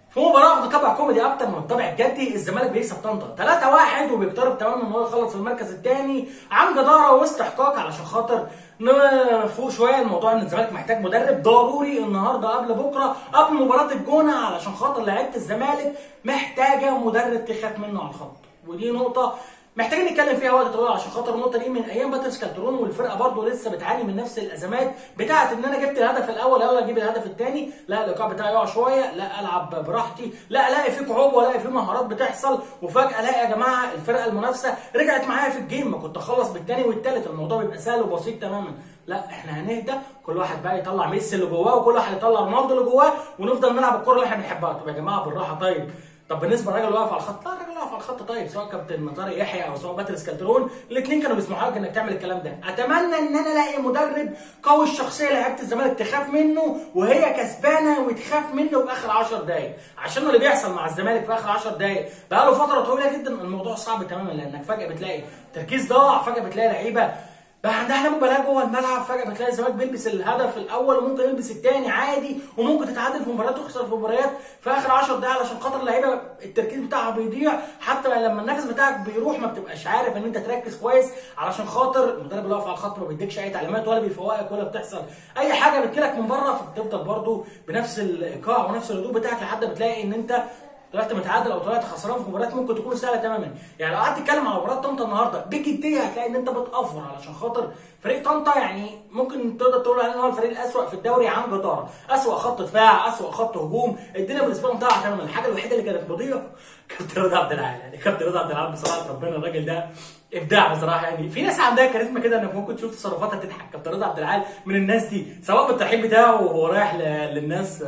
في مباراه واخده طابع كوميدي اكتر من الطابع الجدي الزمالك بيكسب طنطا 3 1 وبيقترب تماما ان هو يخلص في المركز الثاني عن جداره واستحقاق علشان خاطر نفوق شويه الموضوع ان الزمالك محتاج مدرب ضروري النهارده قبل بكره قبل مباراه الجونه علشان خاطر لعيبه الزمالك محتاجه مدرب تخاف منه على الخط ودي نقطه محتاجين نتكلم فيها وقت طويل عشان خاطر النقطه دي من ايام باتريس كالترون والفرقه برضه لسه بتعاني من نفس الازمات بتاعه ان انا جبت الهدف الاول يلا اجيب الهدف الثاني لا الايقاع بتاعي يقع شويه لا العب براحتي لا الاقي في قعوبه الاقي في مهارات بتحصل وفجاه الاقي يا جماعه الفرقه المنافسه رجعت معايا في الجيم ما كنت اخلص بالثاني والثالث الموضوع بيبقى سهل وبسيط تماما لا احنا هنهدى كل واحد بقى يطلع ميسي اللي جواه وكل واحد يطلع رونالدو اللي جواه ونفضل نلعب الكوره اللي احنا بنحبها طب يا جماعه بالراحه طيب طب بالنسبه للراجل واقف على الخط لا الراجل واقف على الخط طيب سواء كابتن طارق يحيى او سواء باتريس كالترون الاثنين كانوا بيسمحوا لك انك تعمل الكلام ده اتمنى ان انا الاقي مدرب قوي الشخصيه لعيبه الزمالك تخاف منه وهي كسبانه وتخاف منه في اخر 10 دقائق عشان اللي بيحصل مع الزمالك في اخر 10 دقائق بقى له فتره طويله جدا الموضوع صعب تماما لانك فجاه بتلاقي تركيز ضاع فجاه بتلاقي لعيبه بقى عندها مبالاه جوه الملعب فجاه بتلاقي الزمالك بيلبس الهدف الاول وممكن يلبس الثاني عادي وممكن تتعادل في مباريات وتخسر في مباريات في اخر 10 دقائق علشان خاطر اللعيبه التركيز بتاعها بيضيع حتى لما النفس بتاعك بيروح ما بتبقاش عارف ان انت تركز كويس علشان خاطر المدرب اللي واقف على الخط ما بيديكش اي تعليمات ولا بيفوقك ولا بتحصل اي حاجه بتجيلك من بره فبتفضل برده بنفس الايقاع ونفس الهدوء بتاعك لحد ما تلاقي ان انت طلعت متعادل او طلعت خسران في مباريات ممكن تكون سهله تماما يعني لو قعدت تتكلم على مباراه طنطا النهارده بجديه هتلاقي ان انت بتأفور علشان خاطر فريق طنطا يعني ممكن تقدر تقول عليه ان هو الفريق الاسوأ في الدوري عن جداره اسوأ خط دفاع اسوأ خط هجوم الدنيا بالنسبه لهم ضايعه تماما الحاجه الوحيده اللي كانت مضيئه كابتن رضا عبد العال يعني كابتن رضا عبد العال بصراحه ربنا الراجل ده ابداع بصراحه يعني في ناس عندها كاريزما كده انك ممكن تشوف تصرفاتها تضحك كابتن رضا عبد العال من الناس دي سواء بالترحيب بتاعه وهو رايح للناس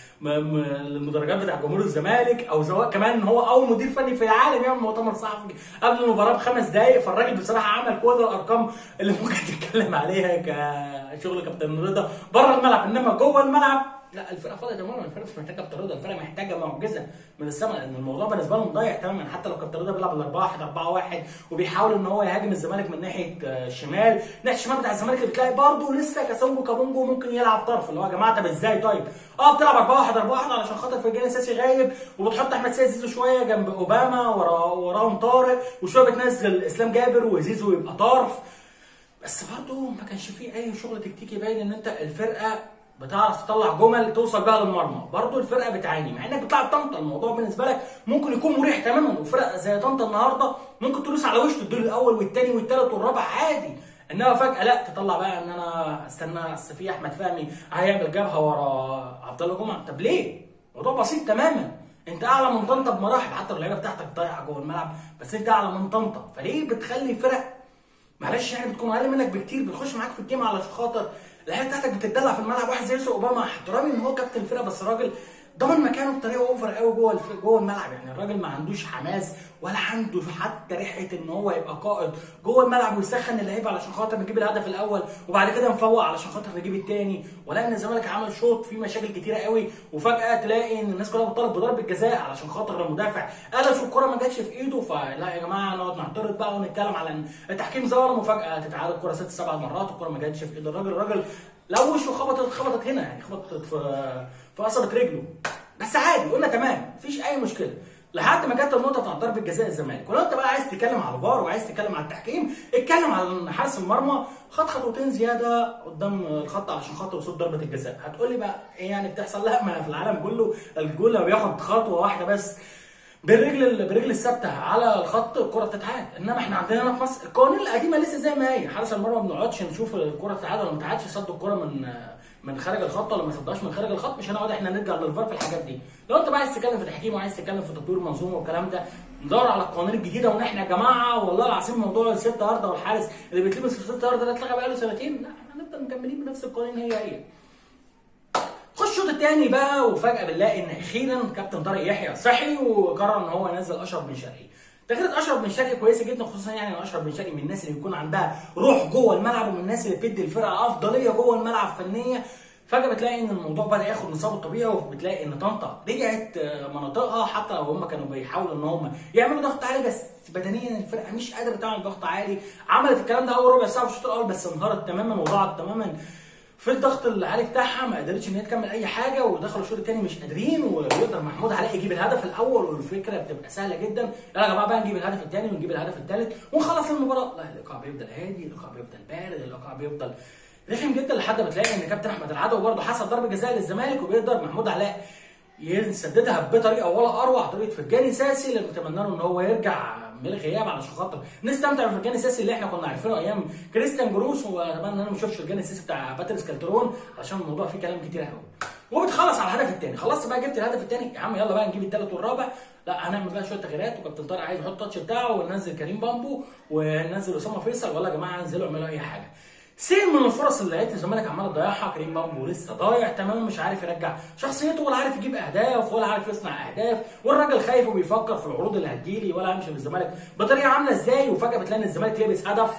المدرجات بتاع جمهور الزمالك او سواء كمان ان هو اول مدير فني في العالم يعمل مؤتمر صحفي قبل المباراه بخمس دقائق فالراجل بصراحه عمل كل الارقام اللي ممكن تتكلم عليها كشغل كابتن رضا بره الملعب انما جوه الملعب لا الفرقه فاضيه تماما الفرقه مش محتاجه كابتن رضا الفرقه محتاجه معجزه من السماء لان الموضوع بالنسبه لهم ضايع تماما حتى لو كابتن رضا بيلعب ال 4 1 4 1 وبيحاول ان هو يهاجم الزمالك من ناحيه الشمال ناحيه الشمال بتاع الزمالك بتلاقي برضه لسه كاسونجو كابونجو ممكن يلعب طرف اللي هو يا جماعه طب ازاي طيب اه بتلعب 4 1 4 1 علشان خاطر فرجاني اساسي غايب وبتحط احمد سيد زيزو شويه جنب اوباما ورا وراهم طارق وشويه بتنزل اسلام جابر وزيزو يبقى طرف بس برضه ما كانش فيه اي شغل تكتيكي باين ان انت الفرقه بتعرف تطلع جمل توصل بيها للمرمى برضه الفرقه بتعاني مع انك بتلعب طنطا الموضوع بالنسبه لك ممكن يكون مريح تماما وفرقه زي طنطا النهارده ممكن تدوس على وش الدور الاول والثاني والثالث والرابع عادي انما فجاه لا تطلع بقى ان انا استنى اصل في احمد فهمي هيعمل جبهه ورا عبد الله جمعه طب ليه؟ الموضوع بسيط تماما انت اعلى من طنطا بمراحل حتى اللعيبه بتاعتك ضايعه جوه الملعب بس انت اعلى من طنطا فليه بتخلي فرق معلش يعني بتكون اقل منك بكتير بتخش معاك في الجيم على خاطر اللعيبه بتاعتك بتتدلع في الملعب واحد زي يوسف اوباما احترامي ان هو كابتن الفرقه بس الراجل ضمن مكانه بطريقه اوفر قوي جوه الف... جوه الملعب يعني الراجل ما عندوش حماس ولا عنده حتى ريحه ان هو يبقى قائد جوه الملعب ويسخن اللعيبه علشان خاطر نجيب الهدف الاول وبعد كده نفوق علشان خاطر نجيب الثاني ولا ان الزمالك عمل شوط فيه مشاكل كتيره قوي وفجاه تلاقي ان الناس كلها بتطالب بضربه جزاء علشان خاطر المدافع قلش والكره ما جاتش في ايده فلا يا جماعه نقعد نعترض بقى ونتكلم على ان التحكيم ظلم وفجاه تتعادل الكره ست سبع مرات والكره ما جاتش في ايد الراجل الراجل لوش وخبطت خبطت هنا يعني خبطت في في قصبه رجله بس عادي قلنا تمام مفيش اي مشكله لحد ما جت النقطه بتاعت ضربه جزاء الزمالك ولو انت بقى عايز تتكلم على الفار وعايز تتكلم على التحكيم اتكلم على حارس المرمى خد خطوتين زياده قدام الخط علشان خاطر وصول ضربه الجزاء هتقول لي بقى ايه يعني بتحصل لا ما في العالم كله الجول لو بياخد خطوه واحده بس بالرجل بالرجل الثابته على الخط الكره بتتعاد انما احنا عندنا هنا في مصر القوانين القديمه لسه زي ما هي حارس المرمى ما بنقعدش نشوف الكره بتتعاد ولا ما بتتعادش صد الكره من من خارج الخط ولا ما صدهاش من خارج الخط مش هنقعد احنا نرجع للفار في الحاجات دي لو انت بقى عايز تتكلم في تحكيم وعايز تتكلم في تطوير منظومه والكلام ده ندور على القوانين الجديده وان احنا يا جماعه والله العظيم موضوع الست ارض والحارس اللي بيتلبس في الست ارض ده اتلغى بقاله سنتين لا احنا هنفضل مكملين بنفس القوانين هي هي خش الشوط الثاني بقى وفجاه بنلاقي ان اخيرا كابتن طارق يحيى صحي وقرر ان هو ينزل اشرف بن شرقي تغيير اشرف بن شرقي كويسه جدا خصوصا يعني ان اشرف بن شرقي من الناس اللي بيكون عندها روح جوه الملعب ومن الناس اللي بتدي الفرقه افضليه جوه الملعب فنيه فجاه بتلاقي ان الموضوع بدا ياخد نصابه الطبيعي وبتلاقي ان طنطا رجعت مناطقها حتى لو هم كانوا بيحاولوا ان هم يعملوا ضغط عالي بس بدنيا الفرقه مش قادره تعمل ضغط عالي عملت الكلام ده اول ربع ساعه في الشوط الاول بس انهارت تماما وضاعت تماما في الضغط العالي بتاعها ما قدرتش ان هي تكمل اي حاجه ودخلوا الشوط الثاني مش قادرين ويقدر محمود علاء يجيب الهدف الاول والفكره بتبقى سهله جدا يلا يا جماعه بقى نجيب الهدف الثاني ونجيب الهدف الثالث ونخلص المباراه لا الايقاع بيفضل هادي الايقاع بيفضل بارد الايقاع بيفضل رخم جدا لحد ما تلاقي ان كابتن احمد العدوي برضه حصل ضربه جزاء للزمالك وبيقدر محمود علاء يسددها بطريقه ولا اروع طريقه فرجاني ساسي اللي نتمنى له ان هو يرجع من الغياب علشان خاطر نستمتع بفرجاني ساسي اللي احنا كنا عارفينه ايام كريستيان جروس واتمنى ان انا ما اشوفش فرجاني ساسي بتاع باتريس كالترون عشان الموضوع فيه كلام كتير قوي وبتخلص على الهدف الثاني خلصت بقى جبت الهدف الثاني يا عم يلا بقى نجيب الثالث والرابع لا هنعمل بقى شويه تغييرات وكابتن طارق عايز يحط التاتش بتاعه وننزل كريم بامبو وننزل اسامه فيصل ولا يا جماعه انزلوا اعملوا اي حاجه سين من الفرص اللي لقيت الزمالك عمال تضيعها كريم بامبو لسه ضايع تماما مش عارف يرجع شخصيته ولا عارف يجيب اهداف ولا عارف يصنع اهداف والراجل خايف وبيفكر في العروض اللي هتجيلي ولا هيمشي بالزمالك بطريقه عامله ازاي وفجاه بتلاقي ان الزمالك لبس هدف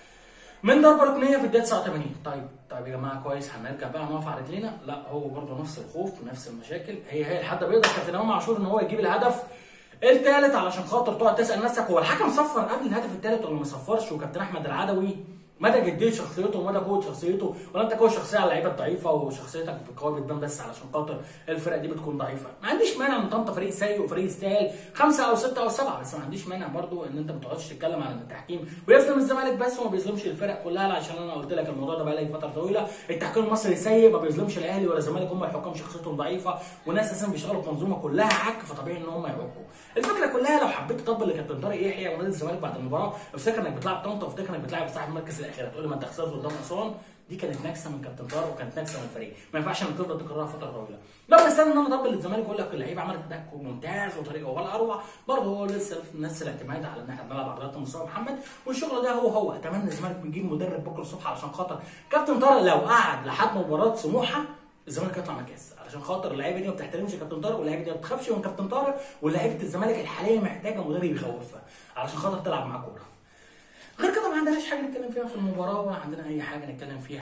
من ضربه ركنيه في الدقيقه 89 طيب طيب يا جماعه كويس هنرجع بقى نقف على رجلينا لا هو برضه نفس الخوف نفس المشاكل هي هي لحد بيقدر كابتن امام عاشور ان هو يجيب الهدف الثالث علشان خاطر تقعد تسال نفسك هو الحكم صفر قبل الهدف الثالث ولا ما صفرش وكابتن احمد العدوي مدى جديه شخصيته ومدى قوه شخصيته ولا انت قوه شخصيه على اللعيبه الضعيفه وشخصيتك قويه بتبان بس علشان خاطر الفرق دي بتكون ضعيفه ما عنديش مانع ان طنطا فريق سيء وفريق يستاهل خمسه او سته او سبعه بس ما عنديش مانع برضو ان انت ما تقعدش تتكلم عن التحكيم ويظلم الزمالك بس وما بيظلمش الفرق كلها عشان انا قلت لك الموضوع ده بقى لي فتره طويله التحكيم المصري سيء ما بيظلمش الاهلي ولا الزمالك هم الحكام شخصيتهم ضعيفه وناس اساسا بيشتغلوا في منظومه كلها عك فطبيعي ان هم يعكوا الفكره كلها لو حبيت تطبل لكابتن طارق يحيى ونادي الزمالك بعد المباراه افتكر انك بتلعب طنطا وافتكر انك بتلعب صاحب المركز الاخير هتقول لي ما انت خسرت قدام اسوان دي كانت نكسه من كابتن طارق وكانت نكسه من الفريق ما ينفعش انك تفضل تكررها فتره طويله لو مستني ان انا اطبل للزمالك واقول لك اللعيبه عملت اداء ممتاز وطريقه ولا اروع برضه هو لسه نفس الاعتماد على ان احنا بنلعب على رياضه مصطفى محمد والشغل ده هو هو اتمنى الزمالك بيجيب مدرب بكره الصبح علشان خاطر كابتن طارق لو قعد لحد مباراه سموحه الزمالك يطلع من الكاس علشان خاطر اللعيبه دي ما بتحترمش كابتن طارق واللعيبه دي ما بتخافش من كابتن طارق ولاعيبه الزمالك الحاليه محتاجه مدرب يخوفها علشان خاطر تلعب معاه كوره غير كده ما عندناش حاجه نتكلم فيها في المباراه ولا عندنا اي حاجه نتكلم فيها